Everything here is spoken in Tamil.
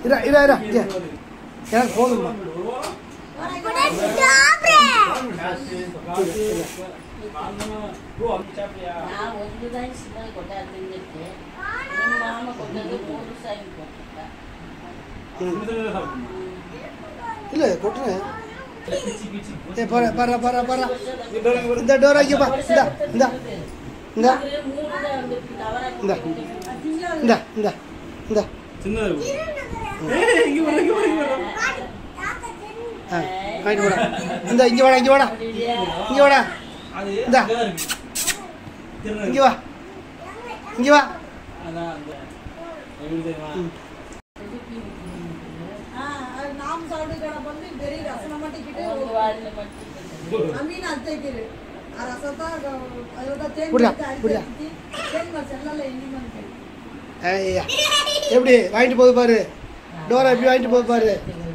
இரா இரா இரா இங்க. எனக்கு போதும்மா நான் ஒன்றுதான் சின்ன கொட்டை தின்னுட்டேன் என் மாமா கொட்டது மூணு சாமி போட்டுட்டா இல்லை கொட்டுறேன் ஏ பாரு பாரு பாரு பாரு இந்த டோரா இங்கே பா இந்தா இந்தா இந்தா மூணு தான் வந்து தவறா இந்தா இந்தா இந்தா இந்தா ஆ வாங்கிட்டு போடா இந்த இங்கே வாடா இங்கே வாடா இங்கே வாடா இந்தா இங்கே வா இங்கே வா நாம் சாப்பிட்டு கடை பண்ணி பெரிய ரசனை மாட்டிக்கிட்டு ಒಂದು ವಾರದಲ್ಲಿ ಮಾಡ್ತಿದ್ದೆ ಅಮೀನ್ ಅಂತ ಇದ್ದೀರಿ ಆ ರಸತ ಅದರ ತೇನ್ ಬಿಡ್ಲ, ಮತ್ತೆ ಅರಿಸಿ ಬಿಡ್ಲ. ಹಾಕಿ, ತೇನ್ ಮಾಡ್ಸಿ ಎಲ್ಲ ಎಣ್ಣೆ ಮಾಡ್ತೀವಿ ஐயா எப்படி வாங்கிட்டு போகுது பாரு டோரா எப்படி வாங்கிட்டு போகுது பாரு